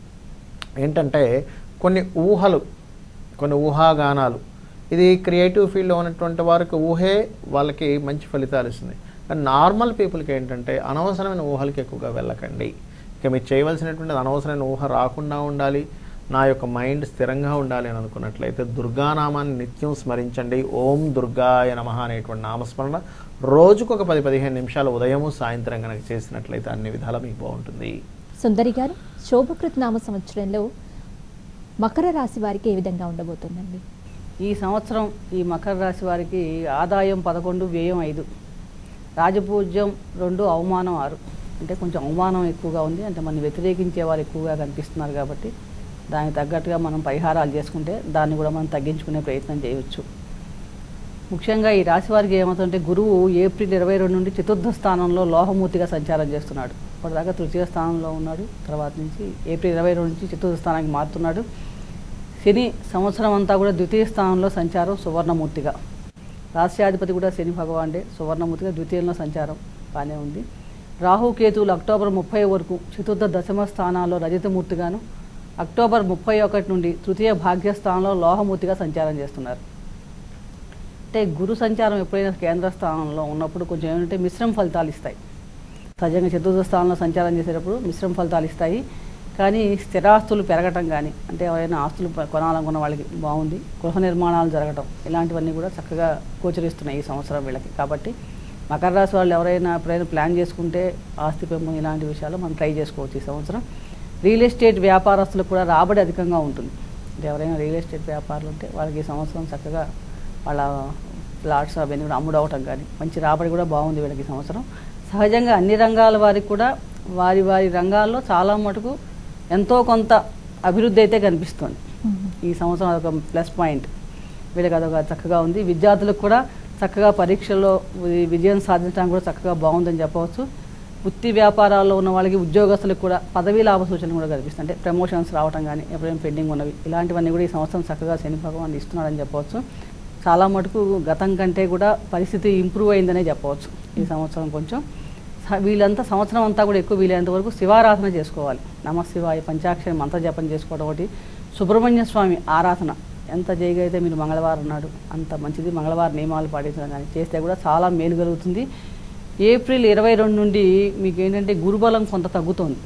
ఏంటంటే కొన్ని ఊహలు కొన్ని ఊహాగానాలు ఇది క్రియేటివ్ ఫీల్డ్లో ఉన్నటువంటి వారికి ఊహే వాళ్ళకి మంచి ఫలితాలు ఇస్తుంది కానీ నార్మల్ పీపుల్కి ఏంటంటే అనవసరమైన ఊహలకి ఎక్కువగా వెళ్ళకండి ఇక మీరు చేయవలసినటువంటి అనవసరమైన ఊహ రాకుండా ఉండాలి నా యొక్క మైండ్ స్థిరంగా ఉండాలి అని అనుకున్నట్లయితే దుర్గానామాన్ని నిత్యం స్మరించండి ఓం దుర్గాయ నమ అనేటువంటి నామస్మరణ రోజుకు ఒక పది పదిహేను నిమిషాలు ఉదయము సాయంత్రం కనుక చేసినట్లయితే అన్ని విధాలా మీకు బాగుంటుంది సుందరి గారు శోభకృత్ నామ సంవత్సరంలో మకర రాశి వారికి ఏ విధంగా ఉండబోతుందండి ఈ సంవత్సరం ఈ మకర రాశి వారికి ఆదాయం పదకొండు వ్యయం ఐదు రాజపూజ్యం రెండు అవమానం ఆరు అంటే కొంచెం అవమానం ఎక్కువగా ఉంది అంటే మనం వ్యతిరేకించే వాళ్ళు ఎక్కువగా కనిపిస్తున్నారు కాబట్టి దానికి తగ్గట్టుగా మనం పరిహారాలు చేసుకుంటే దాన్ని కూడా మనం తగ్గించుకునే ప్రయత్నం చేయవచ్చు ముఖ్యంగా ఈ రాశి వారికి ఏమవుతుందంటే గురువు ఏప్రిల్ ఇరవై రెండు నుండి చతుర్థ స్థానంలో లోహమూర్తిగా సంచారం చేస్తున్నాడు ఇప్పటిదాకా తృతీయ స్థానంలో ఉన్నాడు తర్వాత నుంచి ఏప్రిల్ ఇరవై రెండు నుంచి చతుర్థ స్థానానికి మారుతున్నాడు శని సంవత్సరం అంతా కూడా ద్వితీయ స్థానంలో సంచారం సువర్ణమూర్తిగా రాష్ట్రాధిపతి కూడా శని భగవానుడే సువర్ణమూర్తిగా ద్వితీయంలో సంచారం బాగానే ఉంది రాహు కేతువులు అక్టోబర్ ముప్పై వరకు చతుర్థ దశమ స్థానాల్లో రజతమూర్తిగాను అక్టోబర్ ముప్పై ఒకటి నుండి తృతీయ భాగ్యస్థానంలో లోహమూర్తిగా సంచారం చేస్తున్నారు అంటే గురు సంచారం ఎప్పుడైనా కేంద్ర స్థానంలో ఉన్నప్పుడు కొంచెం ఏమంటే మిశ్రమ ఫలితాలు ఇస్తాయి సహజంగా చతుర్థ స్థానంలో సంచారం చేసేటప్పుడు మిశ్రమ ఫలితాలు ఇస్తాయి కానీ స్థిరాస్తులు పెరగటం కానీ అంటే ఎవరైనా ఆస్తులు ప- కొనాలనుకున్న వాళ్ళకి బాగుంది గృహ నిర్మాణాలు జరగటం ఇలాంటివన్నీ కూడా చక్కగా గోచరిస్తున్నాయి ఈ సంవత్సరం వీళ్ళకి కాబట్టి మకర రాశి వాళ్ళు ఎవరైనా ఎప్పుడైనా ప్లాన్ చేసుకుంటే ఆస్తి పెంపు ఇలాంటి విషయాలు మనం ట్రై చేసుకోవచ్చు ఈ సంవత్సరం రియల్ ఎస్టేట్ వ్యాపారస్తులకు కూడా రాబడి అధికంగా ఉంటుంది అంటే ఎవరైనా రియల్ ఎస్టేట్ వ్యాపారులు ఉంటే వాళ్ళకి ఈ సంవత్సరం చక్కగా వాళ్ళ ప్లాట్స్ అవన్నీ కూడా అమ్ముడవటం కానీ మంచి రాబడి కూడా బాగుంది వీళ్ళకి ఈ సంవత్సరం సహజంగా అన్ని రంగాల వారికి కూడా వారి వారి రంగాల్లో చాలా మటుకు ఎంతో కొంత అభివృద్ధి అయితే కనిపిస్తుంది ఈ సంవత్సరం అదొక ప్లస్ పాయింట్ వీళ్ళకి అదొక చక్కగా ఉంది విద్యార్థులకు కూడా చక్కగా పరీక్షల్లో వి- విజయం సాధించడానికి కూడా చక్కగా బాగుందని చెప్పవచ్చు వృత్తి వ్యాపారాల్లో ఉన్న వాళ్ళకి ఉద్యోగస్తులకు కూడా పదవీ లాభ సూచనలు కూడా కనిపిస్తుంది అంటే ప్రమోషన్స్ రావటం కానీ ఎప్పుడైనా పెండింగ్ ఉన్నవి ఇలాంటివన్నీ కూడా ఈ సంవత్సరం చక్కగా శని భగవాన్ ఇస్తున్నాడని చెప్పవచ్చు చాలా మటుకు గతం కంటే కూడా పరిస్థితి ఇంప్రూవ్ అయిందనే చెప్పవచ్చు ఈ సంవత్సరం కొంచెం స- వీళ్ళంతా సంవత్సరం అంతా కూడా ఎక్కువ వీలైనంత వరకు శివారాధన చేసుకోవాలి నమ శివాయ పంచాక్షరి మంత్ర జపం చేసుకోవడం ఒకటి సుబ్రహ్మణ్య స్వామి ఆరాధన ఎంత చేయగలిగితే మీరు మంగళవారం నాడు అంత మంచిది మంగళవారం నియమాలు పాటించడం కానీ చేస్తే కూడా చాలా మేలు కలుగుతుంది ఏప్రిల్ ఇరవై రెండు నుండి మీకు ఏంటంటే గురుబలం కొంత తగ్గుతోంది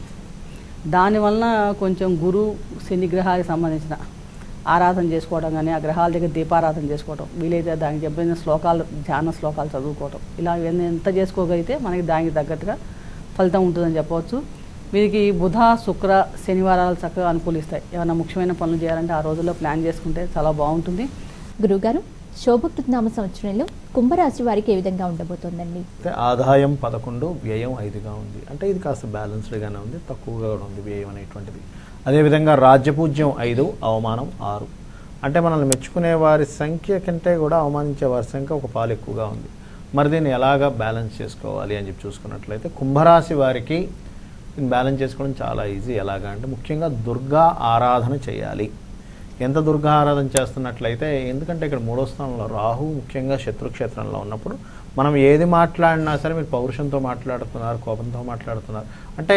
దానివలన కొంచెం గురు శని గ్రహానికి సంబంధించిన ఆరాధన చేసుకోవడం కానీ ఆ గ్రహాల దగ్గర దీపారాధన చేసుకోవడం వీలైతే దానికి చెప్పిన శ్లోకాలు ధ్యాన శ్లోకాలు చదువుకోవడం ఇలా ఇవన్నీ ఎంత చేసుకోగలిగితే మనకి దానికి తగ్గట్టుగా ఫలితం ఉంటుందని చెప్పవచ్చు వీరికి బుధ శుక్ర శనివారాలు చక్కగా అనుకూలిస్తాయి ఏమైనా ముఖ్యమైన పనులు చేయాలంటే ఆ రోజుల్లో ప్లాన్ చేసుకుంటే చాలా బాగుంటుంది గురువుగారు శోభకృత్ నామ సంవత్సరంలో కుంభరాశి వారికి ఏ విధంగా ఉండబోతోందండి అయితే ఆదాయం పదకొండు వ్యయం ఐదుగా ఉంది అంటే ఇది కాస్త బ్యాలెన్స్డ్గానే ఉంది తక్కువగా కూడా ఉంది వ్యయం అనేటువంటిది అదేవిధంగా రాజ్యపూజ్యం ఐదు అవమానం ఆరు అంటే మనల్ని మెచ్చుకునే వారి సంఖ్య కంటే కూడా అవమానించే వారి సంఖ్య ఒక పాలు ఎక్కువగా ఉంది మరి దీన్ని ఎలాగా బ్యాలెన్స్ చేసుకోవాలి అని చెప్పి చూసుకున్నట్లయితే కుంభరాశి వారికి దీన్ని బ్యాలెన్స్ చేసుకోవడం చాలా ఈజీ ఎలాగా అంటే ముఖ్యంగా దుర్గా ఆరాధన చేయాలి ఎంత దుర్గా ఆరాధన చేస్తున్నట్లయితే ఎందుకంటే ఇక్కడ మూడో స్థానంలో రాహు ముఖ్యంగా శత్రుక్షేత్రంలో ఉన్నప్పుడు మనం ఏది మాట్లాడినా సరే మీరు పౌరుషంతో మాట్లాడుతున్నారు కోపంతో మాట్లాడుతున్నారు అంటే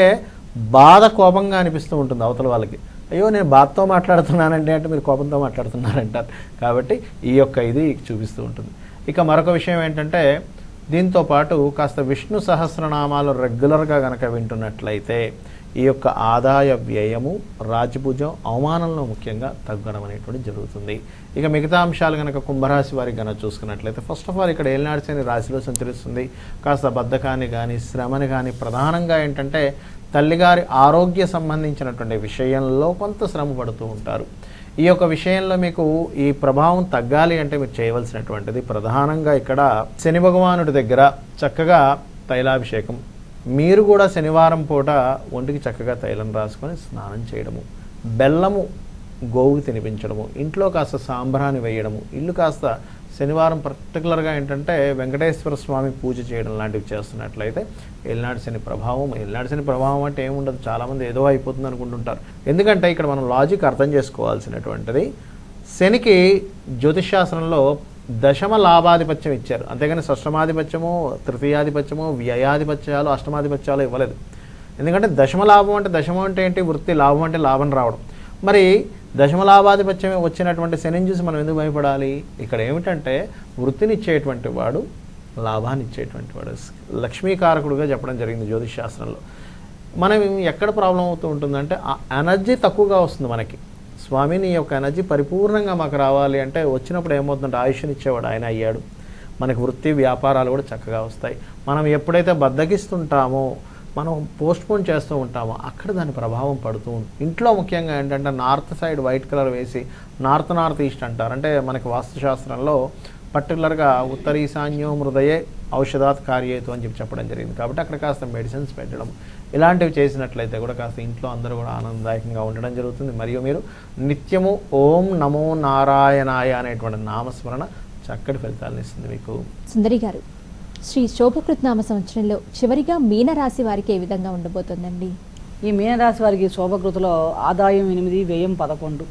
బాధ కోపంగా అనిపిస్తూ ఉంటుంది అవతల వాళ్ళకి అయ్యో నేను బాధతో మాట్లాడుతున్నానంటే అంటే మీరు కోపంతో మాట్లాడుతున్నారంటారు కాబట్టి ఈ యొక్క ఇది చూపిస్తూ ఉంటుంది ఇక మరొక విషయం ఏంటంటే దీంతో పాటు కాస్త విష్ణు సహస్రనామాలు రెగ్యులర్గా గనక వింటున్నట్లయితే ఈ యొక్క ఆదాయ వ్యయము రాజభుజం అవమానంలో ముఖ్యంగా తగ్గడం అనేటువంటి జరుగుతుంది ఇక మిగతా అంశాలు కనుక కుంభరాశి వారికి కనుక చూసుకున్నట్లయితే ఫస్ట్ ఆఫ్ ఆల్ ఇక్కడ ఏలినాడు శని రాశిలో సంచరిస్తుంది కాస్త బద్ధకాన్ని కానీ శ్రమని కానీ ప్రధానంగా ఏంటంటే తల్లిగారి ఆరోగ్య సంబంధించినటువంటి విషయంలో కొంత శ్రమ పడుతూ ఉంటారు ఈ యొక్క విషయంలో మీకు ఈ ప్రభావం తగ్గాలి అంటే మీరు చేయవలసినటువంటిది ప్రధానంగా ఇక్కడ శని భగవానుడి దగ్గర చక్కగా తైలాభిషేకం మీరు కూడా శనివారం పూట ఒంటికి చక్కగా తైలం రాసుకొని స్నానం చేయడము బెల్లము గోవుకి తినిపించడము ఇంట్లో కాస్త సాంబ్రాన్ని వేయడము ఇల్లు కాస్త శనివారం పర్టికులర్గా ఏంటంటే వెంకటేశ్వర స్వామి పూజ చేయడం లాంటివి చేస్తున్నట్లయితే ఏలినాడు శని ప్రభావం ఏలినాడు శని ప్రభావం అంటే ఏముండదు చాలామంది ఏదో అయిపోతుంది అనుకుంటుంటారు ఎందుకంటే ఇక్కడ మనం లాజిక్ అర్థం చేసుకోవాల్సినటువంటిది శనికి జ్యోతిష్శాస్త్రంలో దశమ లాభాధిపత్యం ఇచ్చారు అంతేగాని షష్టమాధిపత్యము తృతీయాధిపత్యము వ్యయాధిపత్యాలు అష్టమాధిపత్యాలు ఇవ్వలేదు ఎందుకంటే దశమ లాభం అంటే దశమం అంటే ఏంటి వృత్తి లాభం అంటే లాభం రావడం మరి దశమ లాభాధిపత్యం వచ్చినటువంటి శనిని చూసి మనం ఎందుకు భయపడాలి ఇక్కడ ఏమిటంటే వృత్తిని ఇచ్చేటువంటి వాడు లాభాన్ని ఇచ్చేటువంటి వాడు లక్ష్మీకారకుడుగా చెప్పడం జరిగింది జ్యోతిష్ శాస్త్రంలో మనం ఎక్కడ ప్రాబ్లం అవుతూ ఉంటుందంటే ఆ ఎనర్జీ తక్కువగా వస్తుంది మనకి స్వామి నీ యొక్క ఎనర్జీ పరిపూర్ణంగా మాకు రావాలి అంటే వచ్చినప్పుడు ఏమవుతుందంటే ఆయుష్ని ఇచ్చేవాడు ఆయన అయ్యాడు మనకి వృత్తి వ్యాపారాలు కూడా చక్కగా వస్తాయి మనం ఎప్పుడైతే బద్దకిస్తుంటామో మనం పోస్ట్ పోన్ చేస్తూ ఉంటామో అక్కడ దాని ప్రభావం పడుతూ ఉంటుంది ఇంట్లో ముఖ్యంగా ఏంటంటే నార్త్ సైడ్ వైట్ కలర్ వేసి నార్త్ నార్త్ ఈస్ట్ అంటారు అంటే మనకి వాస్తుశాస్త్రంలో పర్టికులర్గా ఉత్తర ఈశాన్యం హృదయే ఔషధాత్ కార్యేతు అని చెప్పి చెప్పడం జరిగింది కాబట్టి అక్కడ కాస్త మెడిసిన్స్ పెట్టడం ఇలాంటివి చేసినట్లయితే కూడా కాస్త ఇంట్లో అందరూ కూడా ఆనందదాయకంగా ఉండడం జరుగుతుంది మరియు మీరు నిత్యము ఓం నమో నారాయణాయ అనేటువంటి నామస్మరణ చక్కటి ఫలితాలను ఇస్తుంది మీకు సుందరి గారు శ్రీ శోభకృత్నామ సంవత్సరంలో చివరిగా మీనరాశి వారికి ఏ విధంగా ఉండబోతోందండి ఈ మీనరాశి వారికి శోభకృతిలో ఆదాయం ఎనిమిది వ్యయం పదకొండు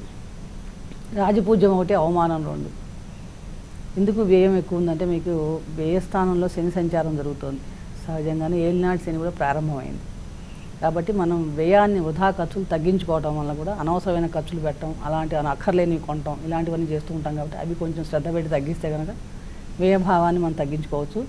రాజపూజ్యం ఒకటి అవమానం రెండు ఎందుకు వ్యయం ఎక్కువ ఉందంటే మీకు వ్యయ స్థానంలో శని సంచారం జరుగుతుంది సహజంగానే ఏలినాటి శని కూడా ప్రారంభమైంది కాబట్టి మనం వ్యయాన్ని వృధా ఖర్చులు తగ్గించుకోవడం వల్ల కూడా అనవసరమైన ఖర్చులు పెట్టడం అలాంటి అన- అక్కర్లేనివి కొనటం ఇలాంటివన్నీ చేస్తూ ఉంటాం కాబట్టి అవి కొంచెం శ్రద్ధ పెట్టి తగ్గిస్తే కనుక వ్యయభావాన్ని మనం తగ్గించుకోవచ్చు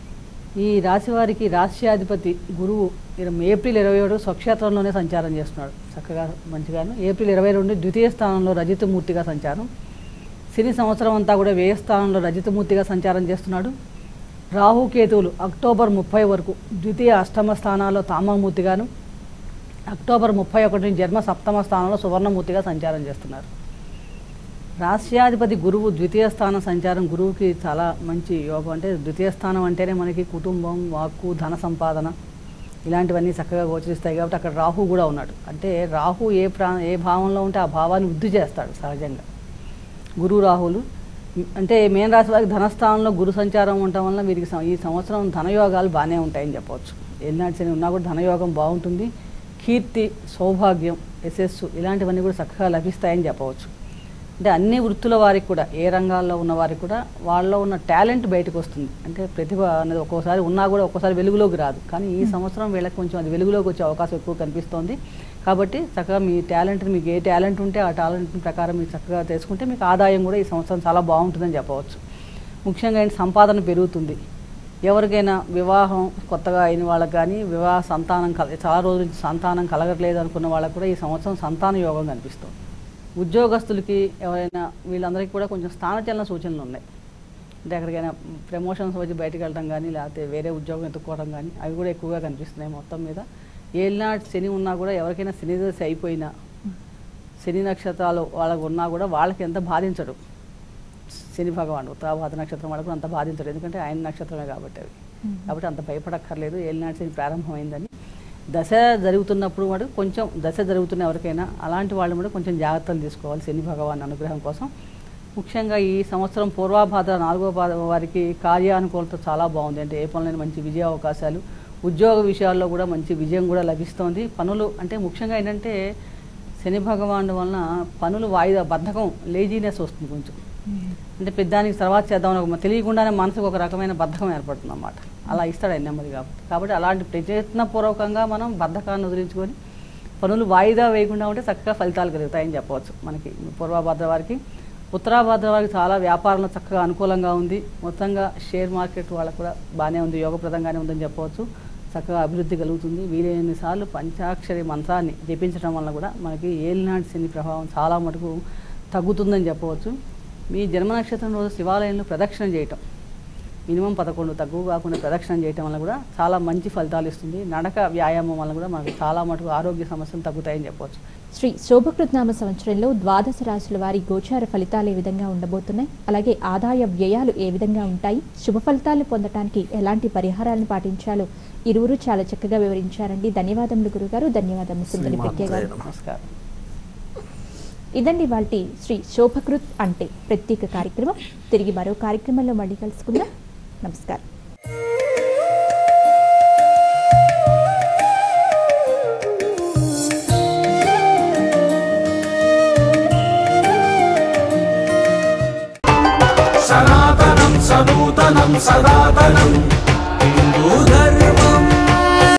ఈ రాశి వారికి రాశ్యాధిపతి గురువు ఇర- ఏప్రిల్ ఇరవై ఏడు స్వక్షేత్రంలోనే సంచారం చేస్తున్నాడు చక్కగా మంచిగాను ఏప్రిల్ ఇరవై రెండు ద్వితీయ స్థానంలో రజితమూర్తిగా సంచారం శని సంవత్సరం అంతా కూడా వ్యయ స్థానంలో రజితమూర్తిగా సంచారం చేస్తున్నాడు రాహుకేతువులు అక్టోబర్ ముప్పై వరకు ద్వితీయ అష్టమ స్థానాల్లో తామమూర్తిగాను అక్టోబర్ ముప్పై ఒకటి నుంచి జన్మ సప్తమ స్థానంలో సువర్ణమూర్తిగా సంచారం చేస్తున్నారు రాశ్యాధిపతి గురువు ద్వితీయ స్థానం సంచారం గురువుకి చాలా మంచి యోగం అంటే ద్వితీయ స్థానం అంటేనే మనకి కుటుంబం వాక్కు ధన సంపాదన ఇలాంటివన్నీ చక్కగా గోచరిస్తాయి కాబట్టి అక్కడ రాహు కూడా ఉన్నాడు అంటే రాహు ఏ ప్రా ఏ భావంలో ఉంటే ఆ భావాన్ని వృద్ధి చేస్తాడు సహజంగా గురు రాహులు అంటే మేన రాశి వారికి ధనస్థానంలో గురు సంచారం ఉండటం వల్ల వీరికి సం- ఈ సంవత్సరం ధనయోగాలు బాగానే ఉంటాయని చెప్పవచ్చు ఎల్నాటి శని ఉన్నా కూడా ధనయోగం బాగుంటుంది కీర్తి సౌభాగ్యం యశస్సు ఇలాంటివన్నీ కూడా చక్కగా లభిస్తాయని చెప్పవచ్చు అంటే అన్ని వృత్తుల వారికి కూడా ఏ రంగాల్లో ఉన్న వారికి కూడా వాళ్ళలో ఉన్న టాలెంట్ బయటకు వస్తుంది అంటే ప్రతిభ అనేది ఒక్కోసారి ఉన్నా కూడా ఒక్కోసారి వెలుగులోకి రాదు కానీ ఈ సంవత్సరం వీళ్ళకి కొంచెం అది వెలుగులోకి వచ్చే అవకాశం ఎక్కువ కనిపిస్తోంది కాబట్టి చక్కగా మీ టాలెంట్ మీకు ఏ టాలెంట్ ఉంటే ఆ టాలెంట్ ప్రకారం మీరు చక్కగా తెలుసుకుంటే మీకు ఆదాయం కూడా ఈ సంవత్సరం చాలా బాగుంటుందని చెప్పవచ్చు ముఖ్యంగా ఏంటి సంపాదన పెరుగుతుంది ఎవరికైనా వివాహం కొత్తగా అయిన వాళ్ళకి కానీ వివాహ సంతానం కల చాలా రోజుల నుంచి సంతానం కలగట్లేదు అనుకున్న వాళ్ళకి కూడా ఈ సంవత్సరం సంతాన యోగం కనిపిస్తుంది ఉద్యోగస్తులకి ఎవరైనా వీళ్ళందరికీ కూడా కొంచెం స్థానచలన సూచనలు ఉన్నాయి అంటే ఎక్కడికైనా ప్రమోషన్స్ వచ్చి బయటకు వెళ్ళడం కానీ లేకపోతే వేరే ఉద్యోగం ఎత్తుక్కోవడం కానీ అవి కూడా ఎక్కువగా కనిపిస్తున్నాయి మొత్తం మీద ఏలినాటి శని ఉన్నా కూడా ఎవరికైనా శని దశ అయిపోయినా శని నక్షత్రాలు వాళ్ళకు ఉన్నా కూడా వాళ్ళకి ఎంత బాధించడు శని భగవానుడు ఉత్తరాభాత నక్షత్రం వాళ్ళకు అంత బాధించడు ఎందుకంటే ఆయన నక్షత్రమే కాబట్టి అవి కాబట్టి అంత భయపడక్కర్లేదు ఏలినాటి శని ప్రారంభమైందని దశ జరుగుతున్నప్పుడు కూడా కొంచెం దశ జరుగుతున్న ఎవరికైనా అలాంటి వాళ్ళు కూడా కొంచెం జాగ్రత్తలు తీసుకోవాలి శని భగవాన్ అనుగ్రహం కోసం ముఖ్యంగా ఈ సంవత్సరం పూర్వాభాద్ర నాలుగో పాద వారికి కార్యానుకూలత చాలా బాగుంది అంటే ఏ పనులైనా మంచి విజయ అవకాశాలు ఉద్యోగ విషయాల్లో కూడా మంచి విజయం కూడా లభిస్తోంది పనులు అంటే ముఖ్యంగా ఏంటంటే శని భగవానుడు వలన పనులు వాయిదా బద్ధకం లేజీనెస్ వస్తుంది కొంచెం అంటే పెద్దానికి తర్వాత చేద్దామని ఒక తెలియకుండానే మనసుకు ఒక రకమైన బద్ధకం ఏర్పడుతుంది అన్నమాట అలా ఇస్తాడు ఆయన నెమ్మది కాబట్టి కాబట్టి అలాంటి ప్రయత్నపూర్వకంగా మనం బద్ధకాన్ని వదిలించుకొని పనులు వాయిదా వేయకుండా ఉంటే చక్కగా ఫలితాలు కలుగుతాయని చెప్పవచ్చు మనకి పూర్వభద్ర వారికి ఉత్తరాభద్ర వారికి చాలా వ్యాపారంలో చక్కగా అనుకూలంగా ఉంది మొత్తంగా షేర్ మార్కెట్ వాళ్ళకు కూడా బాగానే ఉంది యోగప్రదంగానే ఉందని చెప్పవచ్చు చక్కగా అభివృద్ధి కలుగుతుంది వీలైనన్ని సార్లు పంచాక్షరి మంత్రాన్ని జపించడం వల్ల కూడా మనకి ఏలినాటి శని ప్రభావం చాలా మటుకు తగ్గుతుందని చెప్పవచ్చు మీ జన్మ నక్షత్రం రోజు శివాలయంలో ప్రదక్షిణ చేయటం మినిమం పదకొండు తక్కువ కాకుండా ప్రదక్షిణం చేయటం వల్ల కూడా చాలా మంచి ఫలితాలు ఇస్తుంది నడక వ్యాయామం వల్ల కూడా మనకు చాలా మటుకు ఆరోగ్య సమస్యలు తగ్గుతాయని చెప్పవచ్చు శ్రీ శోభకృత్నామ సంవత్సరంలో ద్వాదశ రాశుల వారి గోచార ఫలితాలు ఏ విధంగా ఉండబోతున్నాయి అలాగే ఆదాయ వ్యయాలు ఏ విధంగా ఉంటాయి శుభ ఫలితాలను పొందడానికి ఎలాంటి పరిహారాలను పాటించాలో ఇరువురు చాలా చక్కగా వివరించారండి ధన్యవాదములు గురుగారు ధన్యవాదములు సుందరి పెక్కే గారు నమస్కారం ఇదండి వాళ్ళ శ్రీ శోభకృత్ అంటే ప్రత్యేక కార్యక్రమం తిరిగి మరో కార్యక్రమంలో మళ్ళీ కలుసుకుందాం నమస్కారం सनातनं सनूतनं सदातनं हिन्दूधर्म